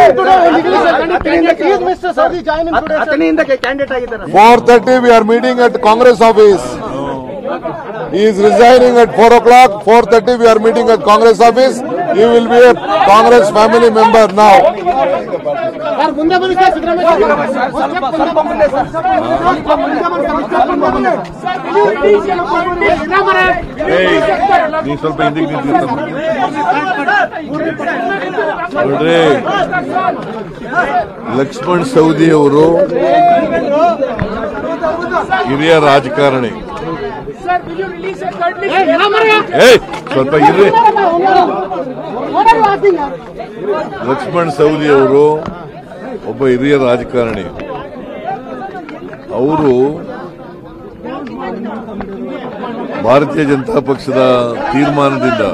in today. He is Mr. Saudi join in today, sir. ಅತನಿಯಿಂದ candidate ಆಗಿದ್ದಾರೆ 4.30 we are meeting at Congress office. He is resigning at 4 o'clock. 4.30 we are meeting at Congress office. He will be a Congress family member now. Sir ಮುಂದೆ ಬನ್ನಿ sir Siddaramaiah ಸ್ವಲ್ಪ ಸ್ವಲ್ಪ ಮುಂದೆ sir ನೀವು ಸ್ವಲ್ಪ ಹಿಂದಿಗೆ ನಿಂತಿರ್ತಾರೆ ನೋಡ್ರಿ ಲಕ್ಷ್ಮಣ್ ಸೌದಿ ಅವರು ಹಿರಿಯ ರಾಜಕಾರಣಿ ಏಯ್ ಸ್ವಲ್ಪ ಇರ್ರಿ ಲಕ್ಷ್ಮಣ್ ಸೌದಿ ಅವರು ಒಬ್ಬ ಹಿರಿಯ ರಾಜಕಾರಣಿ ಅವರು ಭಾರತೀಯ ಜನತಾ ಪಕ್ಷದ ತೀರ್ಮಾನದಿಂದ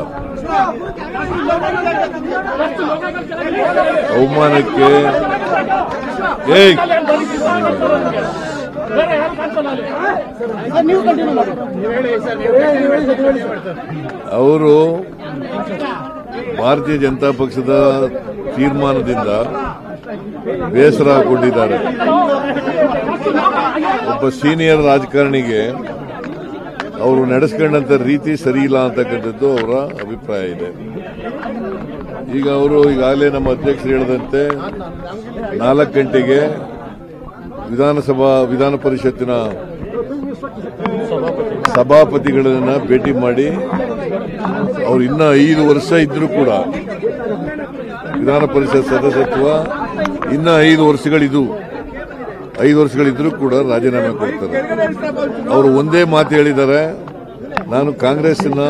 ಅವಮಾನಕ್ಕೆ ಏಯ್ ನೀವು ಕಂಟಿನ್ಯೂ ಮಾಡಿ ಅವರು ಭಾರತೀಯ ಜನತಾ ಪಕ್ಷದ ತೀರ್ಮಾನದಿಂದ ಬೇಸರಗೊಂಡಿದ್ದಾರೆ ಒಬ್ಬ ಸೀನಿಯರ್ ರಾಜಕಾರಣಿಗೆ ಅವರು ನಡೆಸ್ಕೊಂಡಂತ ರೀತಿ ಸರಿ ಇಲ್ಲ ಅಂತಕ್ಕಂಥದ್ದು ಅವರ ಅಭಿಪ್ರಾಯ ಇದೆ ಈಗ ಅವರು ಈಗಾಗಲೇ ನಮ್ಮ ಅಧ್ಯಕ್ಷರು ಹೇಳಿದಂತೆ ನಾಲ್ಕು ಗಂಟೆಗೆ ವಿಧಾನಸಭಾ ವಿಧಾನ ಪರಿಷತ್ತಿನ ಸಭಾಪತಿಗಳನ್ನ ಭೇಟಿ ಮಾಡಿ ಅವ್ರು ಇನ್ನ ಐದು ವರ್ಷ ಇದ್ರೂ ಕೂಡ ವಿಧಾನ ಪರಿಷತ್ ಸದಸ್ಯತ್ವ ಇನ್ನ ಐದು ವರ್ಷಗಳಿದು ಐದು ವರ್ಷಗಳಿದ್ರೂ ಕೂಡ ರಾಜೀನಾಮೆ ಕೊಡ್ತಾರೆ ಅವರು ಒಂದೇ ಮಾತು ಹೇಳಿದ್ದಾರೆ ನಾನು ಕಾಂಗ್ರೆಸ್ನ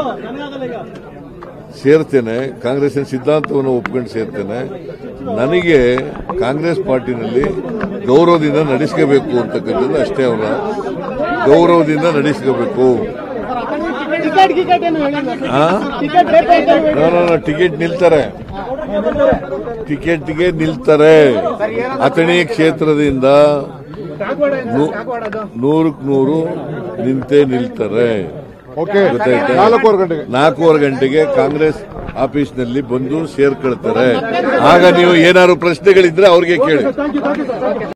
ಸೇರ್ತೇನೆ ಕಾಂಗ್ರೆಸ್ಸಿನ ಸಿದ್ಧಾಂತವನ್ನು ಒಪ್ಕೊಂಡು ಸೇರ್ತೇನೆ ನನಗೆ ಕಾಂಗ್ರೆಸ್ ಪಾರ್ಟಿನಲ್ಲಿ ಗೌರವದಿಂದ ನಡೆಸ್ಕೋಬೇಕು ಅಂತಕ್ಕಂಥದ್ದು ಅಷ್ಟೇ ಅವರ ಗೌರವದಿಂದ ನಡೆಸ್ಕೋಬೇಕು ಟಿಕೆಟ್ ಗಿಕೆಟ್ ಏನು ಹೇಳಿಲ್ಲ ಸರ್ ಆ? ಟಿಕೆಟ್ ರೇಟ್ ಅಂತ ಏನು ಹೇಳಿಲ್ಲ. ನೋ, ನೋ, ನೋ, ಟಿಕೆಟ್ ನಿಲ್ತಾರೆ ಟಿಕೆಟ್ಗೆ ನಿಲ್ತಾರೆ ಅಥಣಿ ಕ್ಷೇತ್ರದಿಂದ ನೂ- ನೂರಕ್ಕೆ ನೂರು ನಿಂತೇ ನಿಲ್ತಾರೆ Okay. ಗೊತ್ತಾಯ್ತಾ? ನಾಲ್ಕೂವರೆ ಗಂಟೆಗೆ. ನಾಲ್ಕೂವರೆ ಗಂಟೆಗೆ ಕಾಂಗ್ರೆಸ್ ಆಫೀಸ್ನಲ್ಲಿ ಬಂದು ಸೇರ್ಕೊಳ್ತಾರೆ ಆಗ ನೀವು ಏನಾದ್ರು ಪ್ರಶ್ನೆಗಳಿದ್ರೆ ಅವ್ರಿಗೆ ಕೇಳಿ